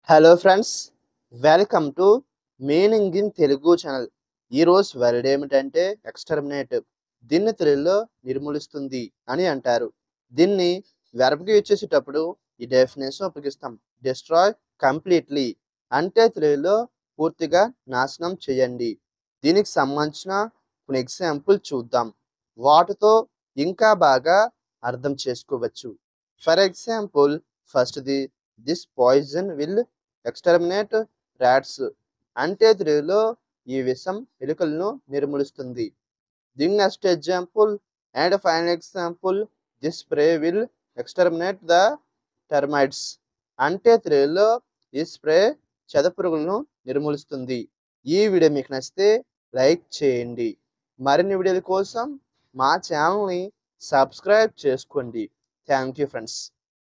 hello friends welcome to meaning in Telugu channel ఈరోజు word ఏమిటంటే exterminate దీన్ని తెలుగులో నిర్మూలిస్తుంది అని అంటారు దీన్ని వెరబ్కి యూజ్ చేసేటప్పుడు ఈ డెఫినేషన్ ఉపయోగిస్తాం డిస్ట్రాయ్ కంప్లీట్లీ అంటే తెలుగులో పూర్తిగా నాశనం చేయండి దీనికి సంబంధించిన కొన్ని ఎగ్జాంపుల్ చూద్దాం వాటితో ఇంకా బాగా అర్థం చేసుకోవచ్చు ఫర్ ఎగ్జాంపుల్ ఫస్ట్ది this poison will exterminate rats అంటే తెలుగులో ఈ విషం ఎలుకలను నిర్మూలిస్తుంది దింగ్ next example and final example this spray will exterminate the termites అంటే తెలుగులో ఈ స్ప్రే చెదపురుగులను నిర్మూలిస్తుంది ఈ వీడియో మీకు నచ్చితే లైక్ చేయండి మరిన్ని వీడియోల కోసం మా ఛానల్ని సబ్స్క్రైబ్ చేసుకోండి థ్యాంక్ యూ ఫ్రెండ్స్